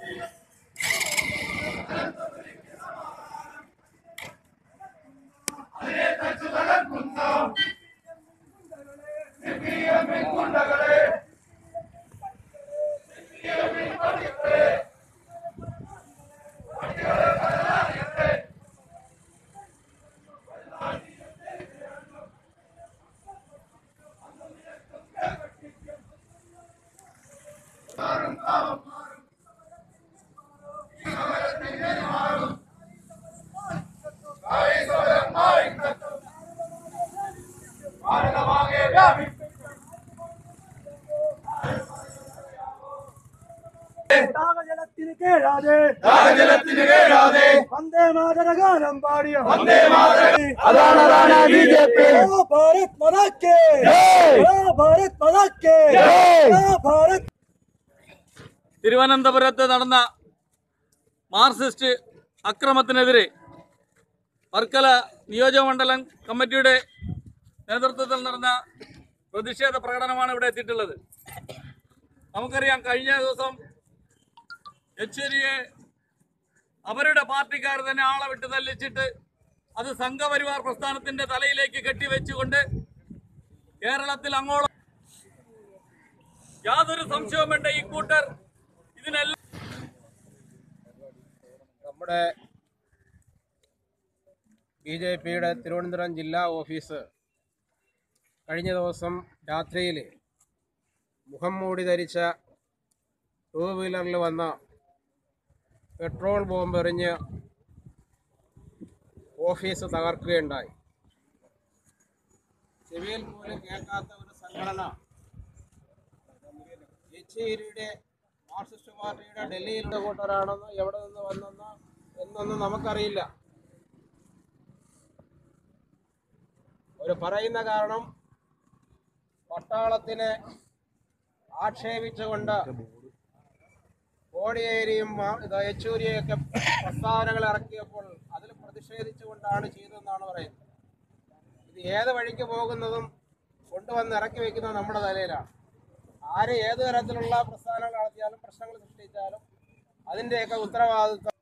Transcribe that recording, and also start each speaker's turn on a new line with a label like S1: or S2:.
S1: ദാഹജലത്തിന് കേഴാതെ
S2: ദാഹജലത്തിന് കേഴാതെ
S1: വന്ദേ മാതരഗാനം പാടിയ
S2: വന്ദേ മാതരം അതാണ് അതാണ് ബി ജെ പി
S1: ഓ ഭാരത് മതാക്കേ
S2: ജയ്!
S1: ഓ ഭാരത് മതാക്കേ
S2: ജയ്!
S1: ഓ ഭാരത്
S3: തിരുവനന്തപുരത്ത് നടന്ന മാർക്സിസ്റ്റ് അക്രമത്തിനെതിരെ വർക്കല നിയോജകമണ്ഡലം കമ്മിറ്റിയുടെ നേതൃത്വത്തിൽ നടന്ന പ്രതിഷേധ പ്രകടനമാണ് ഇവിടെ എത്തിയിട്ടുള്ളത് നമുക്കറിയാം കഴിഞ്ഞ ദിവസം യെച്ചേരിയെ അവരുടെ പാർട്ടിക്കാർ തന്നെ ആളെ വിട്ട് തല്ലിച്ചിട്ട് അത് സംഘപരിവാർ പ്രസ്ഥാനത്തിന്റെ തലയിലേക്ക് കെട്ടിവെച്ചുകൊണ്ട് കേരളത്തിൽ അങ്ങോളം യാതൊരു സംശയവും വേണ്ട ഈ കൂട്ടർ ഇതിനെല്ലാം
S4: നമ്മുടെ ബി ജെ പിയുടെ തിരുവനന്തപുരം ജില്ലാ ഓഫീസ് കഴിഞ്ഞ ദിവസം രാത്രിയിൽ മുഖം മൂടി ധരിച്ച ടൂ വീലറിൽ വന്ന പെട്രോൾ ബോംബ് എറിഞ്ഞ് ഓഫീസ് തകർക്കുകയുണ്ടായി ചെവിയിൽ പോലും കേൾക്കാത്ത ഒരു സംഘടന യെച്ചേരിയുടെ മാർക്സിസ്റ്റ് പാർട്ടിയുടെ ഡൽഹിയിലുള്ള കൂട്ടരാണെന്ന് എവിടെ നിന്ന് വന്നെന്ന് എന്നൊന്നും നമുക്കറിയില്ല ഒരു പറയുന്ന കാരണം പട്ടാളത്തിനെ ആക്ഷേപിച്ചുകൊണ്ട് കോടിയേരിയും മാ- ഇത് യെച്ചൂരിയൊക്കെ പ്രസ്താവനകൾ ഇറക്കിയപ്പോൾ അതിൽ പ്രതിഷേധിച്ചുകൊണ്ടാണ് ചെയ്തതെന്നാണ് പറയുന്നത് ഇത് ഏത് വഴിക്ക് പോകുന്നതും കൊണ്ടുവന്ന് ഇറക്കി വെക്കുന്നത് നമ്മുടെ തലയിലാണ് ആര് ഏത് തരത്തിലുള്ള പ്രസ്ഥാനങ്ങൾ നടത്തിയാലും പ്രശ്നങ്ങൾ സൃഷ്ടിച്ചാലും അതിൻ്റെയൊക്കെ ഉത്തരവാദിത്വം